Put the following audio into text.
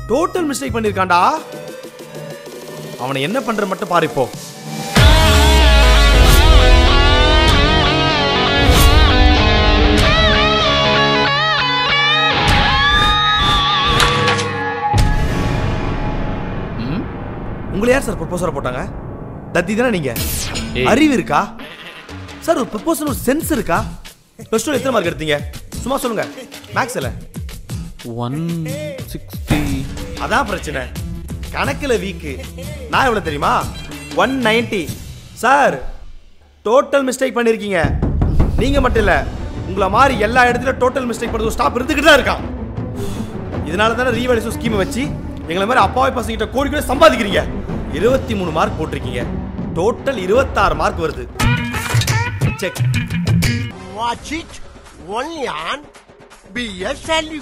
Total mistake பண்ணிருக்கான்டா அவனை என்ன பண்ற மட்டும் பாரு இப்போ ம்? உங்களை யார் சார் ப்ரொபோசரை போட்டாங்க தத்தி தானே நீங்க ஏய். அறிவு இருக்கா சார் ஒரு ப்ரொபோசல் ஒரு சென்ஸ் இருக்கா ப்ளஸ் டூ எத்தனை மார்க் எடுத்தீங்க சும்மா சொல்லுங்க மேக்ஸ்ல ஒன் சிக்ஸ்டி அதான் பிரச்சனை கணக்கில் வீக்கு நான் எவ்வளோ தெரியுமா one ninety sir total mistake பண்ணியிருக்கீங்க நீங்கள் மட்டும் இல்லை உங்களை மாதிரி எல்லா இடத்துலையும் டோட்டல் மிஸ்டேக் பண்ணுறது ஸ்டாப் இருந்துக்கிட்டு தான் இருக்கான் இதனால தானே ரீவேல்யூஷன் ஸ்கீமை வச்சு எங்களை மாதிரி அப்பாவை பசங்கிட்ட கோடி கூட சம்பாதிக்கிறீங்க இருபத்தி மூணு மார்க் போட்டிருக்கீங்க டோட்டல் இருபத்தாறு மார்க் வருது check Watch it only on BSLU.